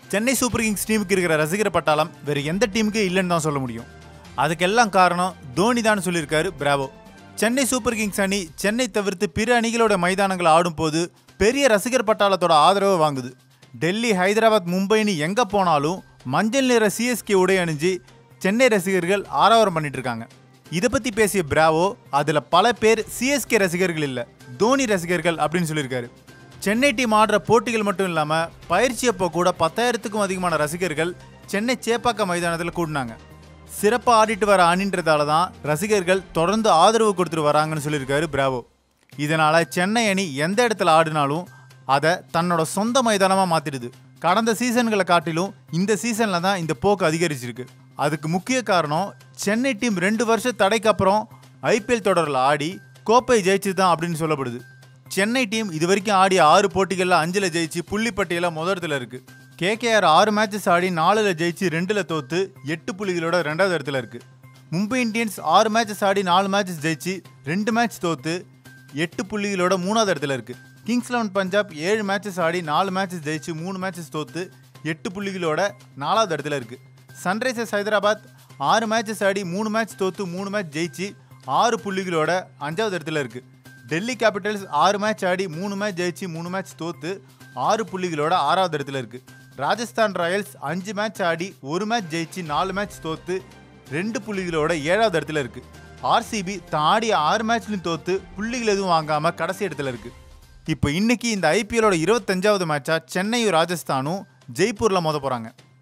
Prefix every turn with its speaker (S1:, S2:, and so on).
S1: Chennai super Kings டீமுக்கு இருக்கிற ரசிகர் பட்டாளம் வேறு எந்த டீமுக்கு இல்லைன்னு தான் சொல்ல முடியும் அதுக்கெல்லாம் காரணம் தோனி தான் சொல்லியிருக்காரு பிராவோ சென்னை சூப்பர் கிங்ஸ் அணி சென்னை தவிர்த்து பிற அணிகளோட மைதானங்கள் ஆடும்போது பெரிய ரசிகர் பட்டாளத்தோட ஆதரவை வாங்குது டெல்லி ஹைதராபாத் மும்பைன்னு எங்கே போனாலும் மஞ்சள் நிற சிஎஸ்கே உடை அணிஞ்சு சென்னை ரசிகர்கள் ஆரவாரம் பண்ணிட்டு இருக்காங்க இதை பற்றி பேசிய பிராவோ அதில் பல பேர் சிஎஸ்கே ரசிகர்கள் இல்லை தோனி ரசிகர்கள் அப்படின்னு சொல்லியிருக்காரு சென்னை டீம் ஆடுற போட்டிகள் மட்டும் இல்லாமல் பயிற்சி அப்போ கூட பத்தாயிரத்துக்கும் அதிகமான ரசிகர்கள் சென்னை சேப்பாக்கம் மைதானத்தில் கூடினாங்க சிறப்பாக ஆடிட்டு வர அணின்றதால தான் ரசிகர்கள் தொடர்ந்து ஆதரவு கொடுத்துட்டு வராங்கன்னு சொல்லியிருக்காரு பிராவோ இதனால் சென்னை அணி எந்த இடத்துல ஆடினாலும் அதை தன்னோட சொந்த மைதானமாக மாற்றிடுது கடந்த சீசன்களை காட்டிலும் இந்த சீசனில் தான் இந்த போக்கு அதிகரிச்சிருக்கு அதுக்கு முக்கிய காரணம் சென்னை டீம் ரெண்டு வருஷம் தடைக்கு அப்புறம் ஐபிஎல் தொடரில் ஆடி கோப்பை ஜெயிச்சு தான் அப்படின்னு சொல்லப்படுது சென்னை டீம் இது வரைக்கும் ஆடிய ஆறு போட்டிகளில் அஞ்சில் ஜெயிச்சு புள்ளிப்பட்டியலில் முதலிடத்துல இருக்கு கேகேஆர் ஆறு மேட்சஸ் ஆடி நாலில் ஜெயிச்சு ரெண்டில் தோத்து எட்டு புள்ளிகளோட ரெண்டாவது இடத்துல இருக்கு மும்பை இந்தியன்ஸ் ஆறு மேட்சஸ் ஆடி நாலு மேட்சஸ் ஜெயிச்சு ரெண்டு மேட்ச் தோத்து எட்டு புள்ளிகளோட மூணாவது இடத்துல இருக்கு கிங்ஸ் லெவன் பஞ்சாப் ஏழு மேட்சஸ் ஆடி நாலு மேட்சஸ் ஜெயிச்சு மூணு மேட்சஸ் தோத்து எட்டு புள்ளிகளோட நாலாவது இடத்துல இருக்கு சன்ரைசர்ஸ் ஹைதராபாத் ஆறு மேட்சஸ் ஆடி மூணு மேட்ச் தோத்து மூணு மேட்ச் ஜெயிச்சு ஆறு புள்ளிகளோட அஞ்சாவது இடத்துல இருக்கு டெல்லி கேபிட்டல்ஸ் ஆறு மேட்ச் ஆடி மூணு மேட்ச் ஜெயிச்சு மூணு மேட்ச் தோத்து ஆறு புள்ளிகளோட ஆறாவது இடத்துல இருக்கு ராஜஸ்தான் ராயல்ஸ் அஞ்சு மேட்ச் ஆடி ஒரு மேட்ச் ஜெயிச்சு நாலு மேட்ச் தோத்து ரெண்டு புள்ளிகளோட ஏழாவது இடத்துல இருக்கு ஆர்சிபி தான் ஆடிய ஆறு மேட்ச்லையும் தோத்து புள்ளிகள் எதுவும் வாங்காம கடைசி இடத்துல இருக்கு இப்போ இன்னைக்கு இந்த ஐபிஎல்லோட இருபத்தஞ்சாவது மேட்சா சென்னையும் ராஜஸ்தானும் ஜெய்ப்பூர்ல மோத போறாங்க